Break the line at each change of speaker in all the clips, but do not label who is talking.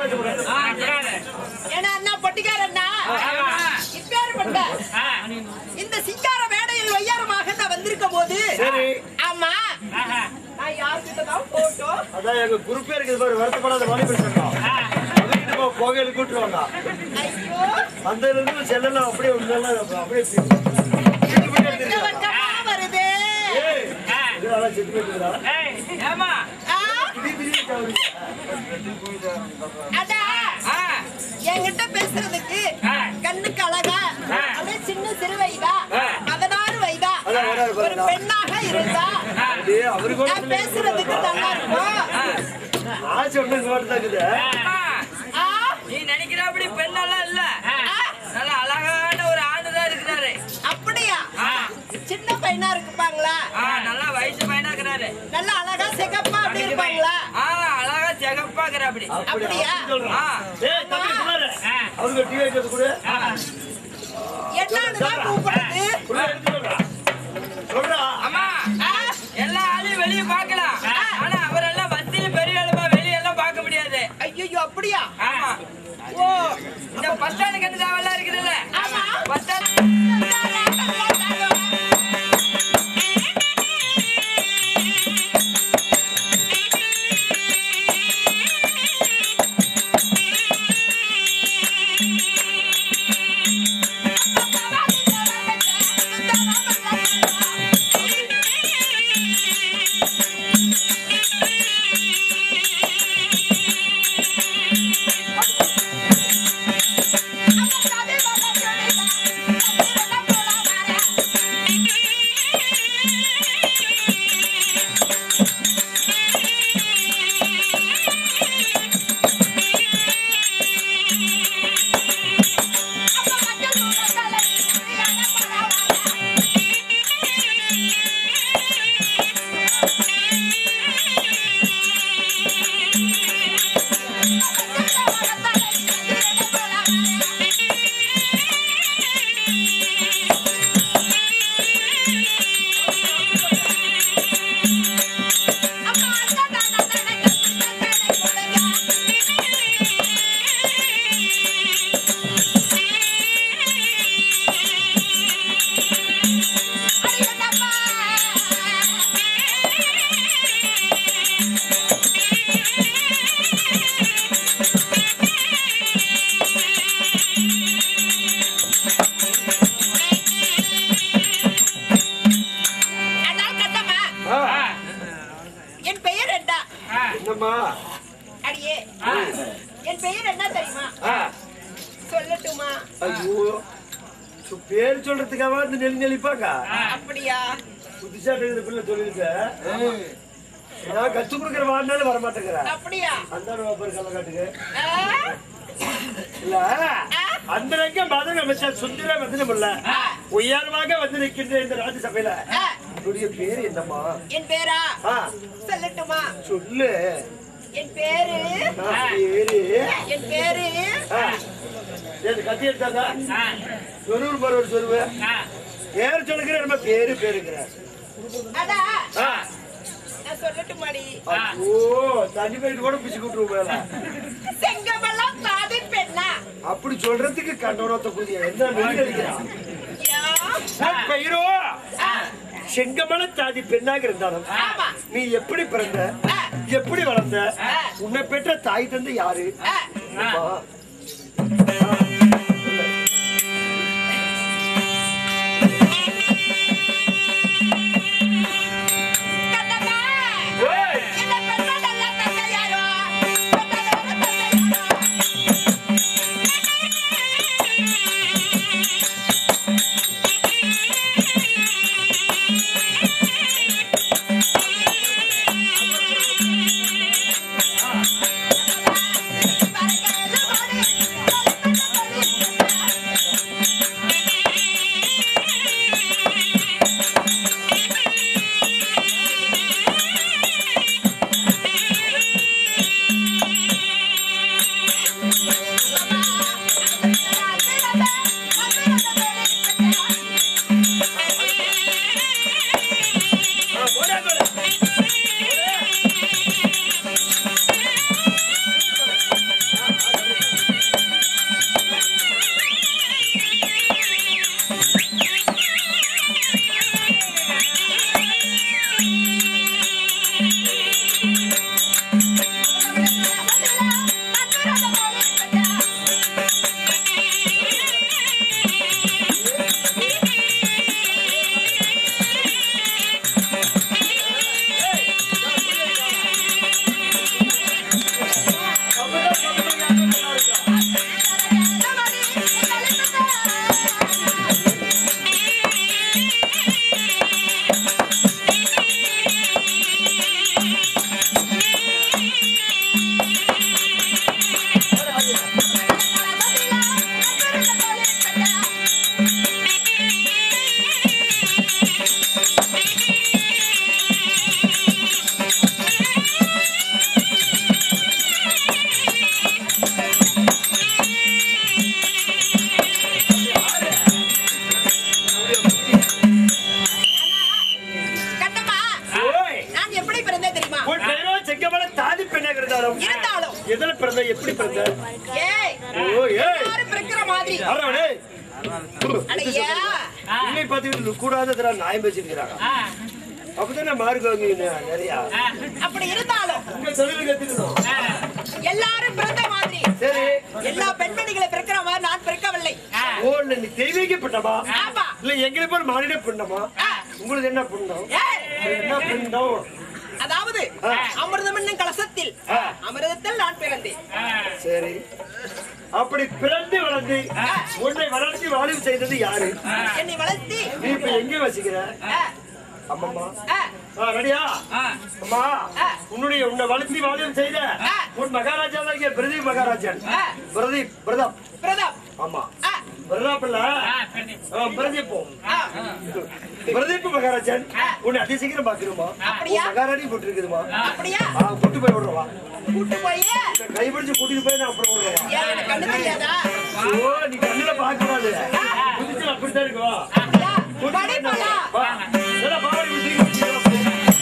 பேசக்கூடாது
ஆ, கிடையாது.
ஏன்னா அண்ணா பொட்டிக்காரண்ணா
ஆமா.
இப்பேற்பட்ட
ஆ,
இந்த சிங்கார மேடையில் ஒய்யாரமாக நான் வந்திருக்கும் போது
சரி
ஆமா
ஆஹா.
நான் யார்கிட்ட தான் போட்டோம்
அதான் எங்க குரூப்பே இருக்குது பாரு வருத்தப்படாத வாலி பேசுறோம்
ஆ,
அதுக்கிட்ட போ புகையில கூட்டுருவாங்க
ஐயோ
அந்த இருந்து செல்லெல்லாம் அப்படியே உள்ள அப்படியே
இந்த பக்கமா வருது
ஏய், இதெல்லாம் செத்து போயிட்டுருக்குடா.
ஏய், ஏம்மா?
ஆ,
திடீர் திடீர்னு தவறுது.
அடா
ஆ,
என்கிட்ட பேசுறதுக்கு
ஆ.
கண்ணுக்கு அழகா
ஆ.
அப்படியே சின்ன சிறு வயதா
ஆ.
பதினாறு வயதா
அதான் வராரு
ஒரு
பாருடா.
பெண்ணாக இருந்தா
அப்படியே அவரு கூட
நான் பேசுறதுக்கு நல்லா இருக்கும்
ஆசை ஒண்ணு இங்க மட்டும் தான் இருக்குது.
அம்மா,
ஆ,
நீ நினைக்கிறபடி பெண்ணெல்லாம் இல்ல
ஆ,
நல்ல அழகான ஒரு ஆளுதான் இருக்கிறாரு
அப்படியா
ஆ.
சின்ன பையனா இருப்பாங்களா
ஆ, நல்லா வயசு பையனா இருக்கிறாரு
நல்ல அழகா சிகப்பா அப்படி இருப்பாங்களா
ஆ, அழகா செகப்பாக்குற அப்படி
அப்படி
அப்படியா?
அப்படி சொல்றான்.
ஆ.
ஏய், தம்பி, குமாரு,
ஆ.
அவருக்கு டீ வைக்கிறது கொடு.
என்னன்னுதான் கூப்பிடுறது
கொடு, எடுத்து சொல்றா. சொல்றா.
அம்மா
ஆ,
எல்லா ஆளையும் வெளிய பார்க்கலாம் ஆனா அவரெல்லாம் பஸ்ல பெரிய அளவா வெளியெல்லாம் பார்க்க முடியாது
ஐயோ அப்படியா
ஆமா
ஓ
இந்த பஸ் ஸ்டாண்டுக்கு என்ன தேவையெல்லாம் இருக்குதுல்ல
ஆமா.
பஸ் ஸ்டாண்ட்
அண்ணா கண்ணம்மா
ஆ,
என் பெயர் என்ன
என்னம்மா
அடியே என் பெயர் என்ன தெரியுமா
ஆ,
சொல்லட்டுமா
ஐயோ சு- பேர் சொல்றதுக்காக வந்து நெல் நெளிப்பாங்க
அப்படியா
புதுசா இருக்குது பிள்ளை சொல்லிருக்க நான் கத்து கொடுக்குற வாழ்நாள் வர மாட்டேங்கிறேன்
அப்படியா
அந்த பேர் கள்ளக்காட்டுக்கு
ஆ,
இல்ல அந்த ரங்க மதம் அமைச்சர் சுந்தர வந்தனமில்ல உயர்வாக வந்து நிற்கின்ற இந்த ராஜ்யசபையில
ஆ,
உன்னுடைய பேர் என்னம்மா
என் பேரா
ஆ,
சொல்லட்டுமா
சொல்லு
என் பேரு
நான் பேரு
என் பேரு
ஆ, ஏது கத்தி எடுத்தாதா சொருவர் பருவர் சொருவு பேர் சொல்லுகிற நம்ம பேரு பேருங்கிற
அடா
ஆ,
நான் சொல்லட்டுமாடி
ஓ தண்ணி போயிட்டு கூட பிச்சு கூட்டுருவோம்
செங்கமலம் தாதி பெண்ணா
அப்படி சொல்றதுக்கு கண்டோனத்தை புதிய என்ன நெல் அடிக்கிறான்
யா,
பெயரோ செங்கமல தாதி பெண்ணாக இருந்தாலும்
ஆமா
நீ எப்படி பிறந்த
ஆ,
எப்படி வளர்ந்த
ஆ.
உன்னை பெற்ற தாய் தந்தை யாரு
ஆ,
அம்மா.
கண்ணம்மா,
ஏய்,
இந்த பெண்ணோடெல்லாம் தந்தை யாரோ? பெண்ணோட தந்தை யாரோ? பறக்கல
எப்படி பிறந்த
ஏய்
ஓ ஏய்
எல்லாரும் பிறக்கிற மாதிரி
அரவணே
அடையா
இன்னை பார்த்துக்கிட்டு கூடாததுல நாயம் பேசிருக்கிறாங்க அப்பதானே மார்க் வாங்குவீங்க நிறையா
அப்படி இருந்தாலும்
உங்க தொழில் கத்துக்கணும்
எல்லாரும் பிறந்த மாதிரி
சரி
எல்லா பெண்மணிகளை பிறக்கிற மாதிரி நான் பிறக்கவில்லை
ஓ நீ தெய்வீகப்பட்டமா
ஆமா
இல்ல எங்களை போல மாநில பிண்டமா உங்களுக்கு என்ன பிண்டம்
ஏய்
என்ன பிண்டம்
அதாவது அமிர்தம் என்னும் கலசத்தில்
ஆ.
அமிர்தத்தில் நான் பிறந்தேன்
சரி அப்படி பிறந்து வளர்ந்து உன்னை வளர்ச்சி வாழிவு செய்தது யாரு
என்னை வளர்த்தி
நீ இப்ப எங்க வசிக்கிற
ஆ,
அம்மம்மா
ஆ,
ஆ, ரெடியா
ஆ.
அம்மா
ஆ.
உன்னுடைய உன்னை வளர்ச்சி வாழிவு செய்த
ஆ.
உன் மகாராஜா தான் இங்க பிரதீப் மகாராஜன்
ஆ.
பிரதீப் பிரதாப்
பிரதாப்
ஆமா
ஆ,
பிரதாப் இல்ல
ஆ, பிரதீப்.
ஆ, பிரதீப்
ஆ,
பிரதீப் மகாராஜன் உன்னை அதி சீக்கிரம் பாக்கணுமா
அப்படியா?
மகாராணி போட்டு இருக்குதுமா
அப்படியா
ஆ, கூட்டு போய் விடுறவா
கூட்டு போய்
கைபிடிச்சு கூட்டிட்டு போய் நான் அப்புறம் விடுறவா
ஏன் எனக்கு கண்ணு தெரியாதா
ஓ நீ கண்ணுல பார்க்க கூடாது குதிச்சு அப்படித்தான் இருக்கும்
அப்படியா படி போலாம்
வா. இதெல்லாம் பாவாடை குதிச்சு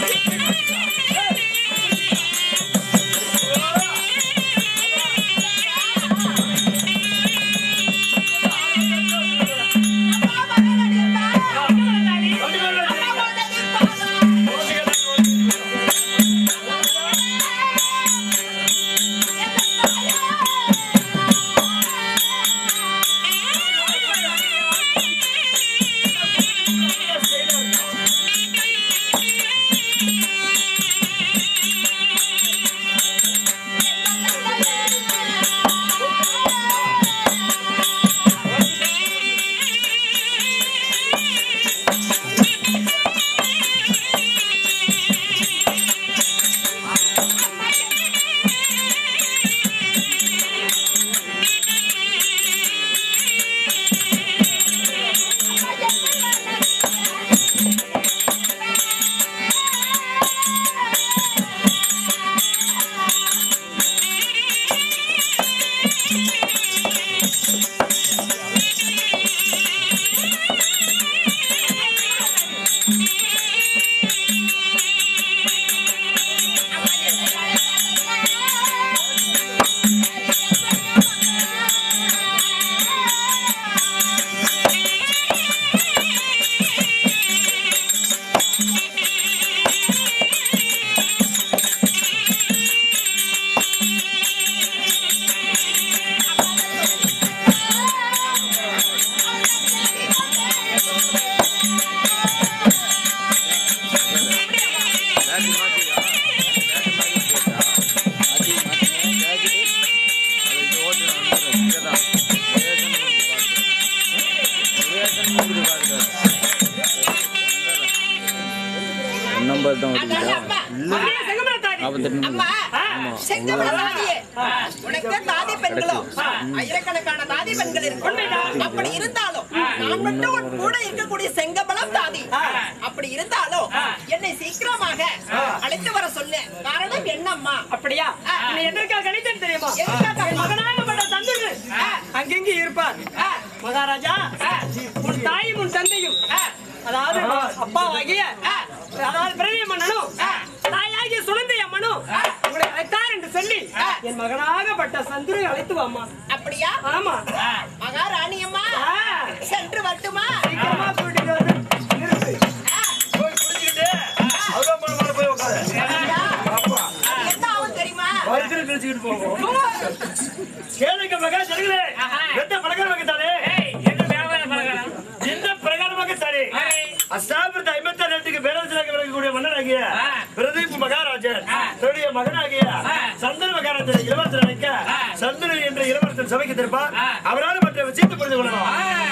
நம்பர் தான்
அதனால
வருதுங்களா
அம்மா,
நாற்பத்தெட்டு
அம்மா செங்கமல தாதியே உனக்கு தாதி பெண்களோ ஆயிரக்கணக்கான தாதி பெண்கள் இருக்கும் அப்படி இருந்தாலும் நான் மட்டும் உன் கூட இருக்கக்கூடிய செங்கமலம் தாதி அப்படி இருந்தாலும் என்னை சீக்கிரமாக அழைத்து வர சொல்லு காரணம் என்னம்மா
அப்படியா நீ எதற்காக கணித்தேன் தெரியுமா
எதற்காக?
என் மகனாகப்பட்ட சந்துரு அங்கெங்கே இருப்பார் மகாராஜா உன் தாயும் உன் தந்தையும் அதாவது அப்பாவாகிய அதாவது பிரதிய மன்னனும் தாயாகிய சுழந்தைய அம்மனும் உங்களை அழைத்தார் என்று சொல்லி என் மகனாகப்பட்ட சந்துரை அழைத்து வாமா
அப்படியா
ஆமா
மகாராணி அம்மா
ஆ,
சென்று வரட்டுமா
சீக்கிரமா கூட்டிட்டு வந்து நிறுத்து.
போய் குடிச்சுக்கிட்டு அவ்வளோ மனமான போய் உட்காரு
அப்படியா? அது என்ன ஆகும் தெரியுமா
வயிற்றுல கழிச்சுக்கிட்டு போகும் கேளுங்க மகா சொல்லுங்களே எந்த பிரகாரம் தானே
ஏய், என்ன வியாபாரம் பழகலாம்?
இந்த பிரகாரமாக தானே அஸ்தாபிரத ஐம்பத்தாறு இடத்துக்கு பேரரசராக விளங்கக்கூடிய மன்னனாகிய பிரதீப் மகாராஜன் தன்னுடைய மகனாகிய சந்தன மகாராஜன் இளவரசர் அழைக்க சந்தன என்ற இளவரசன் சபைக்கு திருப்பார் அவரால் மற்ற விஷயத்தை புரிந்து கொள்ளலாம்